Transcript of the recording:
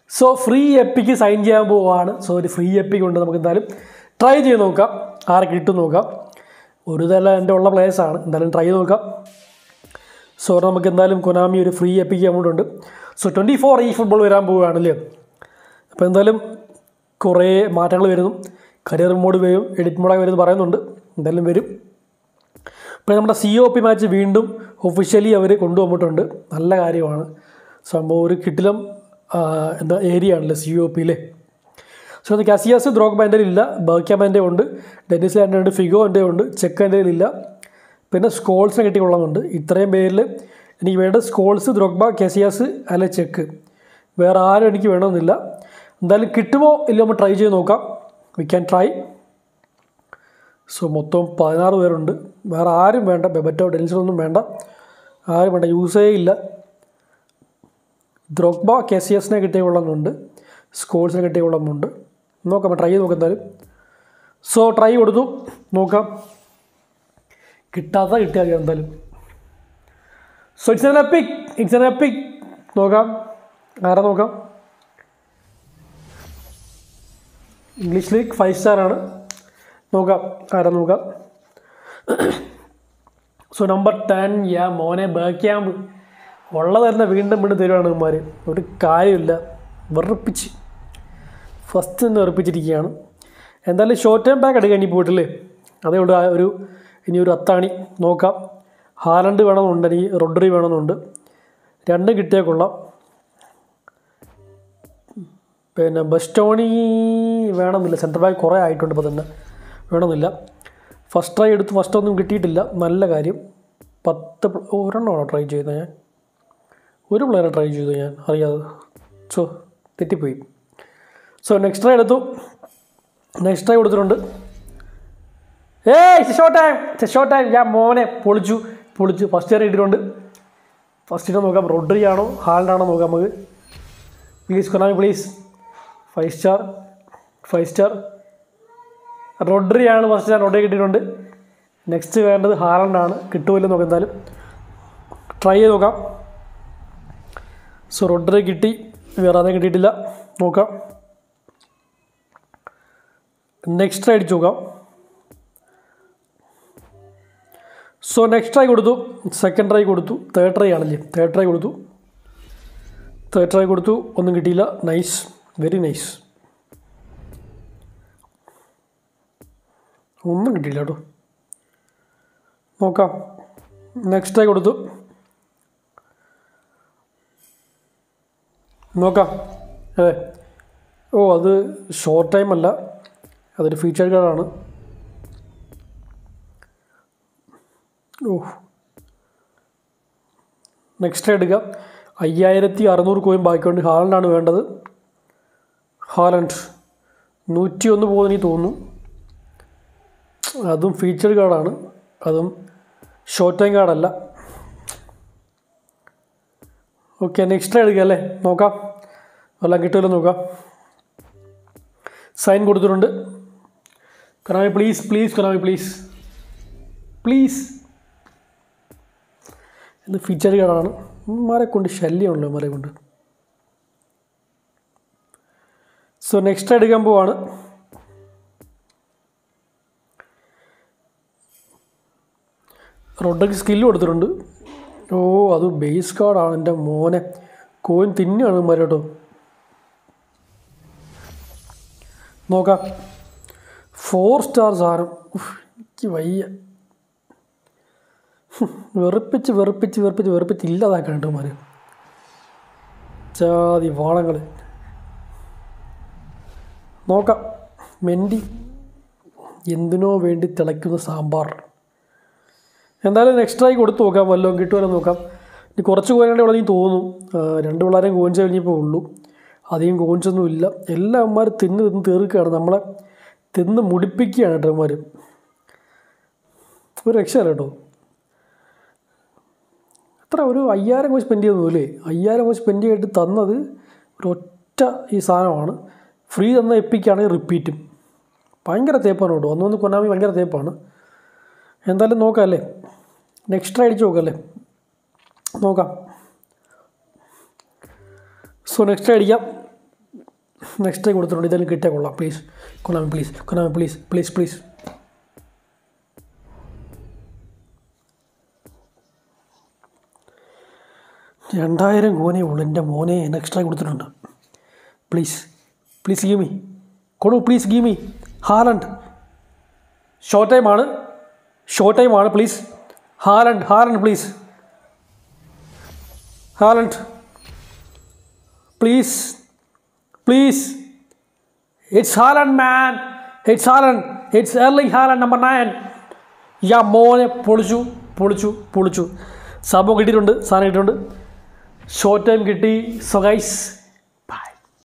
so free epic sign ചെയ്യാൻ പോവുകയാണ് so ഒരു ഫ്രീ എപ്പിക്ക് ഉണ്ട് നമുക്ക് എന്തായാലും ട്രൈ ചെയ്ത് നോക്കാം ആരെ കിട്ടും നോക്കാം ഒരു തല എൻ്റെ ഉള്ള പ്ലേയേഴ്സാണ് എന്തായാലും ട്രൈ ചെയ്ത് നോക്കാം സോ നമുക്ക് എന്തായാലും കൊനാമി ഒരു ഫ്രീ എപ്പിക്ക് അമൗണ്ട് ഉണ്ട് സോ ട്വൻറ്റി ഫോർ ഈ ഫുട്ബോൾ വരാൻ പോവുകയാണല്ലേ അപ്പോൾ എന്തായാലും കുറേ മാറ്റങ്ങൾ വരുന്നു കരിയർ മോഡ് വരും എഡിറ്റ് മോഡായി വരുന്നു പറയുന്നുണ്ട് എന്തായാലും വരും ഇപ്പോൾ നമ്മുടെ സി ഒ പി മാച്ച് വീണ്ടും ഒഫീഷ്യലി അവർ കൊണ്ടുവന്നിട്ടുണ്ട് നല്ല കാര്യമാണ് സംഭവം ഒരു കിട്ടിലം ആ, എന്താ ഏരിയ ആണല്ലോ സി ഒ പിയിലെ സോ അത് കസിയാസ് ദ്രോഗ് എൻ്റെ ഇല്ല ബർക്യാം എൻ്റെ ഉണ്ട് ഡെന്നിസ് ലാൻഡ് ഉണ്ട് ഫിഗോ എൻ്റെ ഉണ്ട് ചെക്ക് എൻ്റെ ഇല്ല പിന്നെ സ്കോൾസിനെ കിട്ടിക്കൊള്ളുന്നുണ്ട് ഇത്രയും പേരിൽ എനിക്ക് വേണ്ടത് സ്കോൾസ് ദ്രോഗ്ബ കെസിയാസ് അല്ലെ ചെക്ക് വേറെ ആരും എനിക്ക് വേണമെന്നില്ല എന്തായാലും കിട്ടുമോ ഇല്ല നമ്മൾ ട്രൈ ചെയ്ത് നോക്കാം വി ക്യാൻ ട്രൈ സോ മൊത്തം പതിനാറ് പേരുണ്ട് വേറെ ആരും വേണ്ട ബെബറ്റോ ഡെൻസിലൊന്നും വേണ്ട ആരും വേണ്ട യൂസേ ഇല്ല ദ്രോഗ്ബ കെസിയസിനെ കിട്ടിക്കൊള്ളുന്നുണ്ട് സ്കോൾസിനെ കിട്ടിക്കൊള്ളുന്നുണ്ട് നോക്കാം ട്രൈ ചെയ്ത് നോക്കാം എന്തായാലും സോ ട്രൈ കൊടുത്തു നോക്കാം കിട്ടാത്ത കിട്ടിയാൽ മതി എന്തായാലും so it's an epic it's an epic നോക്കാം ആരാ നോക്കാം ഇംഗ്ലീഷ് ലീഗ് ഫൈവ് സ്റ്റാർ ആണ് നോക്കാം ആരാ നോക്കാം സോ നമ്പർ ടെൻ യാ മോനെ ബാക്യാമ്പ് ഉള്ളത് തന്നെ വീണ്ടും വീണ്ടും തരുവാണ് ഇവന്മാർ ഒരു കാര്യമില്ല വെറുപ്പിച്ച് ഫസ്റ്റ് തന്നെ വെറുപ്പിച്ചിരിക്കുകയാണ് എന്തായാലും ഷോർട്ട് ടൈം ബാക്ക് എടുക്കാൻ ഇനി പോയിട്ടില്ലേ അതേ ഉള്ളൂ ആ ഒരു ഇനി ഒരു അത്താണി നോക്കാം ഹാലണ്ട് വേണമെന്നുണ്ട് എനിക്ക് റൊഡറി വേണമെന്നുണ്ട് രണ്ടും കിട്ടിയാൽ കൊള്ളാം പിന്നെ ബസ്റ്റോണി വേണമെന്നില്ല സെൻറ്റർ ബാക്ക് കുറേ ആയിട്ടുണ്ട് ഇപ്പോൾ തന്നെ വേണമെന്നില്ല ഫസ്റ്റ് ട്രൈ എടുത്ത് ഫസ്റ്റ് ഒന്നും കിട്ടിയിട്ടില്ല നല്ല കാര്യം പത്ത് പ്ല- ഒരെണ്ണമാണോ ട്രൈ ചെയ്തത് ഞാൻ ഒരു പ്ലെയറെ ട്രൈ ചെയ്തു ഞാൻ അറിയാതെ സോ തെറ്റിപ്പോയി സോ നെക്സ്റ്റ് ട്രൈ എടുത്തു നെക്സ്റ്റ് ട്രൈ കൊടുത്തിട്ടുണ്ട് ഏയ് ഷോർട്ട് ടൈം ഷോർട്ട് ടൈം ഞാൻ മോനെ പൊളിച്ചു പൊളിച്ചു ഫസ്റ്റ് ഇയർ ഇട്ടിട്ടുണ്ട് ഫസ്റ്റ് ഇയർ നോക്കാം റോഡറി ആണോ ഹാൾഡാണോ നോക്കാം നമുക്ക് please Konami please five star five star റോഡറി ആണ് ഫസ്റ്റ് ഞാൻ റോഡറി കിട്ടിയിട്ടുണ്ട് നെക്സ്റ്റ് വേണ്ടത് ഹാലണ്ടാണ് കിട്ടുമല്ലോ നോക്കാം എന്തായാലും ട്രൈ ചെയ്ത് നോക്കാം സോ റോഡറി കിട്ടി വേറെ ആരെയും കിട്ടിയിട്ടില്ല നോക്കാം നെക്സ്റ്റ് ട്രൈ അടിച്ച് നോക്കാം സോ നെക്സ്റ്റ് ട്രൈ കൊടുത്തു സെക്കൻഡ് ട്രൈ കൊടുത്തു തേർഡ് ട്രൈ ആണല്ലേ തേർഡ് ട്രൈ കൊടുത്തു തേർഡ് ട്രൈ കൊടുത്തു ഒന്നും കിട്ടിയില്ല നൈസ് വെരി നൈസ് ഒന്നും കിട്ടിയില്ല കേട്ടോ നോക്കാം നെക്സ്റ്റ് ട്രൈ കൊടുത്തു നോക്കാം അതെ ഓ അത് ഷോർട്ട് ടൈം അല്ല അതൊരു ഫീച്ചർ കാർഡാണ് ഓ നെക്സ്റ്റ് എടുക്കാം അയ്യായിരത്തി അറുന്നൂറ് കോയിൻ ബാക്കിയുണ്ട് ഹാലണ്ടാണ് വേണ്ടത് ഹാലണ്ട് നൂറ്റി ഒന്ന് പോകുന്ന എനിക്ക് തോന്നുന്നു അതും ഫീച്ചർ കാർഡാണ് അതും ഷോർട്ട് ടൈം കാർഡല്ല ഓക്കെ നെക്സ്റ്റ് എടുക്കുക അല്ലേ നോക്കാം എല്ലാം കിട്ടുമല്ലോ നോക്കാം സൈൻ കൊടുത്തിട്ടുണ്ട് Konami please please Konami please please ഇത് ഫീച്ചർ കാർഡാണ് ഇമാരെ കൊണ്ട് ശല്യമുള്ളൂ ഇമാരെ കൊണ്ട് സോ നെക്സ്റ്റ് എടുക്കാൻ പോവാണ് റൊഡക്ക് സ്കില്ല് കൊടുത്തിട്ടുണ്ട് ഓ അത് ബേസ് കാർഡാണ് എൻ്റെ മോനെ കോയിൻ തിന്നാണ് ഇമാരെ കേട്ടോ നോക്കാം ഫോർ സ്റ്റാർ സാധനം ഉഫ്, എനിക്ക് വയ്യ വെറുപ്പിച്ച് വെറുപ്പിച്ച് വെറുപ്പിച്ച് വെറുപ്പിച്ച് ഇല്ലാതാക്കാൻ കേട്ടോ മാര് ജാതി വാളങ്ങൾ നോക്കാം മെൻഡി എന്തിനോ വേണ്ടി തിളയ്ക്കുന്ന സാമ്പാർ എന്തായാലും നെക്സ്റ്റ് ട്രൈ കൊടുത്തു നോക്കാം വല്ലതും കിട്ടുമല്ലോ നോക്കാം ഇനി കുറച്ച് കോയിനുണ്ട് ഇവിടെ എനിക്ക് തോന്നും ആ, രണ്ട് പിള്ളേരെയും കോയിൻസ് കഴിഞ്ഞപ്പോൾ ഉള്ളൂ അധികം കോയിൻസൊന്നും ഇല്ല എല്ലാ അമ്മമാർ തിന്ന് തിന്ന് തീർക്കുകയാണ് നമ്മളെ തിന്ന് മുടിപ്പിക്കുകയാണ് കേട്ടോ അമ്മമാർ ഒരു രക്ഷയല്ല കേട്ടോ എത്ര ഒരു അയ്യായിരം കോച്ച് സ്പെൻഡ് ചെയ്തു അല്ലേ അയ്യായിരം കോച്ച് സ്പെൻഡ് ചെയ്തിട്ട് തന്നത് ഒരു ഒറ്റ ഈ സാധനമാണ് ഫ്രീ തന്ന എപ്പിക്കാണെങ്കിൽ റിപ്പീറ്റും ഭയങ്കര തേപ്പാണ് കേട്ടോ ഒന്നൊന്ന് കൊനാമി ഭയങ്കര തേപ്പാണ് എന്തായാലും നോക്കാം അല്ലേ നെക്സ്റ്റ് ട്രൈ അടിച്ച് നോക്കാം അല്ലേ നോക്കാം സോ നെക്സ്റ്റ് അടിക്കാം നെക്സ്റ്റ് ടൈം കൊടുത്തിട്ടുണ്ട് ഇതെല്ലാം കിട്ടിയാൽ കൊള്ളാം പ്ലീസ് കൊള്ളാം പ്ലീസ് കൊള്ളാം പ്ലീസ് പ്ലീസ് പ്ലീസ് രണ്ടായിരം കോനേ ഉള്ളൂ എൻ്റെ മോനെ എക്സ്ട്രാ കൊടുത്തിട്ടുണ്ട് പ്ലീസ് പ്ലീസ് ഗീമി കൊടു പ്ലീസ് ഗീമി ഹാലണ്ട് ഷോർട്ട് ടൈമാണ് ഷോർട്ട് ടൈമാണ് please Haaland Haaland please Haaland please please it's Haaland man it's Haaland it's Erling Haaland number nine യാ മോനെ പൊളിച്ചു പൊളിച്ചു പൊളിച്ചു സംഭവം കിട്ടിയിട്ടുണ്ട് സാധനം കിട്ടിയിട്ടുണ്ട് ഷോർട്ട് ടൈം കിട്ടി സോ ഗൈസ്